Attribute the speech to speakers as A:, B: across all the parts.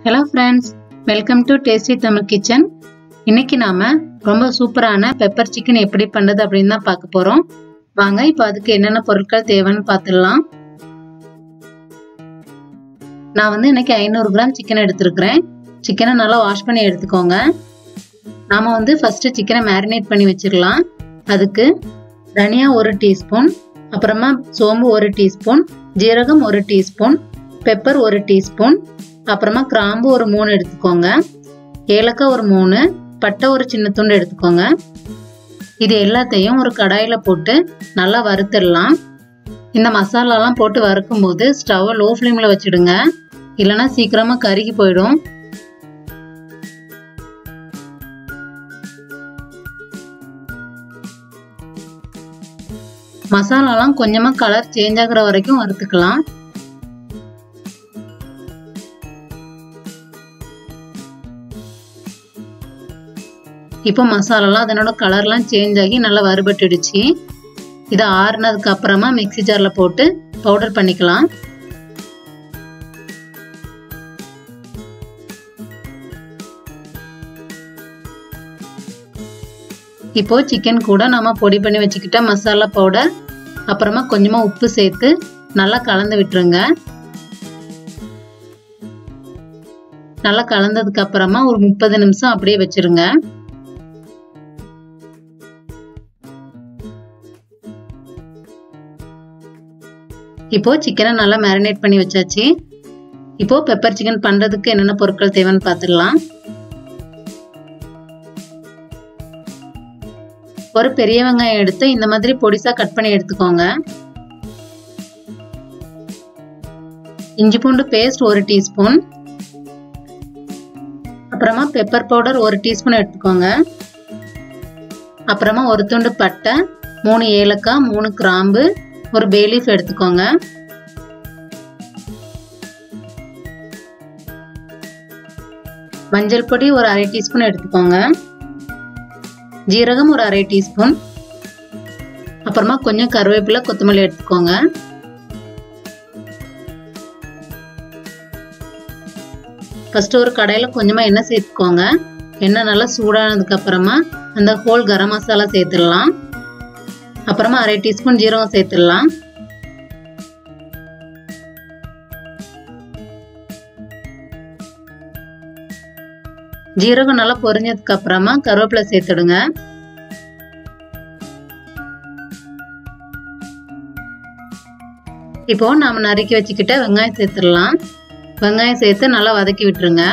A: hello friends welcome to tasty Tamil kitchen இன்னைக்கு நாம ரொம்ப சூப்பரான பெப்பர் சிக்கன் எப்படி பண்ணுறது அப்படின்னு தான் பார்க்க போகிறோம் வாங்க இப்போ அதுக்கு என்னென்ன பொருட்கள் தேவைன்னு பார்த்துடலாம் நான் வந்து இன்னைக்கு ஐநூறு கிராம் சிக்கன் எடுத்திருக்கிறேன் சிக்கனை நல்லா வாஷ் பண்ணி எடுத்துக்கோங்க நாம் வந்து ஃபஸ்ட்டு சிக்கனை மேரினேட் பண்ணி வச்சிடலாம் அதுக்கு தனியா ஒரு டீஸ்பூன் அப்புறமா சோம்பு ஒரு டீஸ்பூன் ஜீரகம் ஒரு டீஸ்பூன் பெப்பர் ஒரு டீஸ்பூன் அப்புறமா கிராம்பு ஒரு மூணு எடுத்துக்கோங்க ஏலக்காய் ஒரு மூணு பட்டை ஒரு சின்ன துண்டு எடுத்துக்கோங்க இது எல்லாத்தையும் ஒரு கடாயில் போட்டு நல்லா வறுத்துடலாம் இந்த மசாலாலாம் போட்டு வறுக்கும் போது ஸ்டவ்வை லோ ஃப்ளேமில் வச்சுடுங்க இல்லைன்னா சீக்கிரமாக கருகி போயிடும் மசாலாலாம் கொஞ்சமாக கலர் சேஞ்ச் ஆகுற வரைக்கும் வறுத்துக்கலாம் இப்போ மசாலாலாம் அதனோட கலர்லாம் சேஞ்ச் ஆகி நல்லா வறுபட்டுடுச்சு இதை ஆறுனதுக்கு அப்புறமா மிக்சி ஜாரில் போட்டு பவுடர் பண்ணிக்கலாம் இப்போ சிக்கன் கூட நம்ம பொடி பண்ணி வச்சுக்கிட்ட மசாலா பவுடர் அப்புறமா கொஞ்சமாக உப்பு சேர்த்து நல்லா கலந்து விட்டுருங்க நல்லா கலந்ததுக்கு அப்புறமா ஒரு முப்பது நிமிஷம் அப்படியே வச்சிருங்க இப்போ சிக்கனை நல்லா மேரினேட் பண்ணி வச்சாச்சு இப்போ பெப்பர் சிக்கன் பண்றதுக்கு என்னென்ன பொருட்கள் தேவைன்னு பார்த்துடலாம் ஒரு பெரிய வெங்காயம் எடுத்து இந்த மாதிரி பொடிசா கட் பண்ணி எடுத்துக்கோங்க இஞ்சி பூண்டு பேஸ்ட் ஒரு டீஸ்பூன் அப்புறமா பெப்பர் பவுடர் ஒரு டீஸ்பூன் எடுத்துக்கோங்க அப்புறமா ஒரு துண்டு பட்டை மூணு ஏலக்காய் மூணு கிராம்பு ஒரு பேலீஃப் எடுத்துக்கோங்க மஞ்சள் பொடி ஒரு அரை டீஸ்பூன் எடுத்துக்கோங்க ஜீரகம் ஒரு அரை டீஸ்பூன் அப்புறமா கொஞ்சம் கருவேப்பிலை கொத்தமல்லி எடுத்துக்கோங்க ஃபர்ஸ்ட் ஒரு கடையில் கொஞ்சமாக எண்ணெய் சேர்த்துக்கோங்க எண்ணெய் நல்லா சூடானதுக்கு அப்புறமா அந்த ஹோல் கரம் மசாலா சேர்த்துடலாம் அப்புறமா அரை டீஸ்பூன் ஜீரகம் சேர்த்துடலாம் ஜீரகம் நல்லா பொரிஞ்சதுக்கு அப்புறமா கருவேப்பிலை சேர்த்துடுங்க இப்போ நாம நறுக்கி வச்சுக்கிட்ட வெங்காயம் சேர்த்துடலாம் வெங்காயம் சேர்த்து நல்லா வதக்கி விட்டுருங்க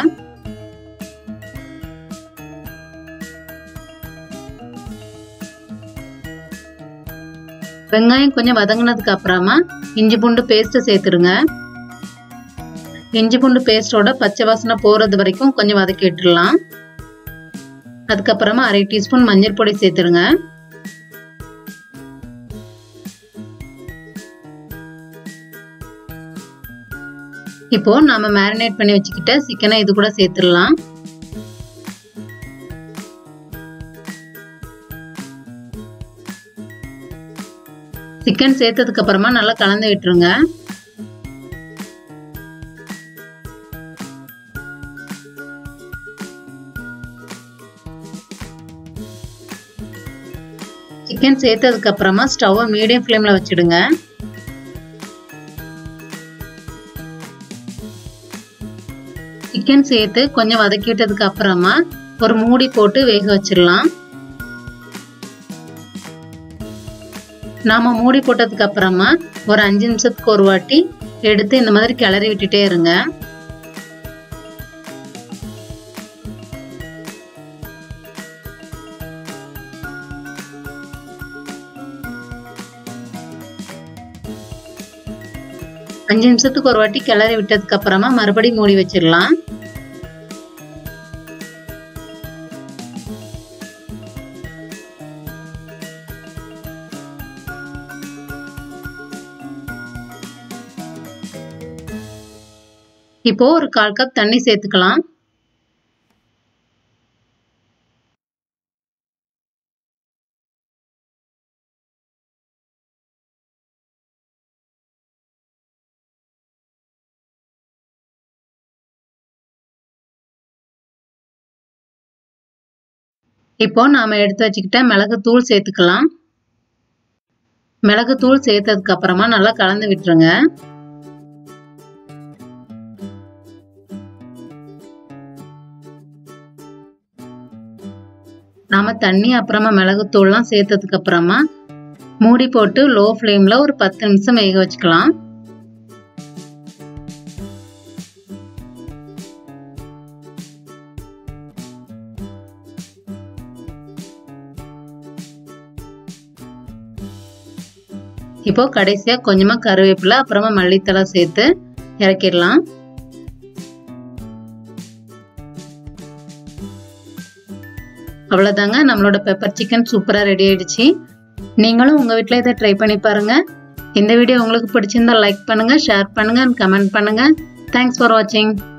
A: வெங்காயம் கொஞ்சம் வதங்கினதுக்கு அப்புறமா இஞ்சி பூண்டு பேஸ்ட்டு சேர்த்துருங்க இஞ்சி பூண்டு பேஸ்டோட பச்சை வாசனை போகிறது வரைக்கும் கொஞ்சம் வதக்கி விட்டுடலாம் அதுக்கப்புறமா அரை டீஸ்பூன் மஞ்சள் பொடி சேர்த்துருங்க இப்போ நாம மேரினேட் பண்ணி வச்சுக்கிட்ட சிக்கனை இது கூட சேர்த்துடலாம் சிக்கன் சேர்த்ததுக்கு அப்புறமா நல்லா கலந்து விட்டுருங்க சிக்கன் சேர்த்ததுக்கு அப்புறமா ஸ்டவ்வை மீடியம் ஃப்ளேம்ல வச்சிடுங்க சிக்கன் சேர்த்து கொஞ்சம் வதக்கிட்டதுக்கு அப்புறமா ஒரு மூடி போட்டு வேக வச்சிடலாம் நாம மூடி போட்டதுக்கு அப்புறமா ஒரு அஞ்சு நிமிஷத்துக்கு ஒரு வாட்டி எடுத்து இந்த மாதிரி கிளறி விட்டுட்டே இருங்க அஞ்சு நிமிஷத்துக்கு ஒரு வாட்டி கிளறி விட்டதுக்கு அப்புறமா மறுபடியும் மூடி வச்சிடலாம் இப்போ ஒரு கால் கப் தண்ணி சேர்த்துக்கலாம் இப்போ நாம எடுத்து வச்சுக்கிட்ட மிளகு தூள் சேர்த்துக்கலாம் மிளகு தூள் சேர்த்ததுக்கு அப்புறமா நல்லா கலந்து விட்டுருங்க நாம தண்ணி அப்புறமா மிளகு தூள்லாம் சேர்த்ததுக்கு அப்புறமா மூடி போட்டு லோ ஃப்ளேம்ல ஒரு பத்து நிமிஷம் வேக வச்சுக்கலாம் இப்போ கடைசியா கொஞ்சமா கருவேப்பிலை அப்புறமா மல்லித்தலை சேர்த்து இறக்கிடலாம் அவ்வளோதாங்க நம்மளோட பெப்பர் சிக்கன் சூப்பராக ரெடி ஆயிடுச்சு நீங்களும் உங்கள் வீட்டில் இதை ட்ரை பண்ணி பாருங்க இந்த வீடியோ உங்களுக்கு பிடிச்சிருந்தா லைக் பண்ணுங்க ஷேர் பண்ணுங்க கமெண்ட் பண்ணுங்க தேங்க்ஸ் ஃபார் வாட்சிங்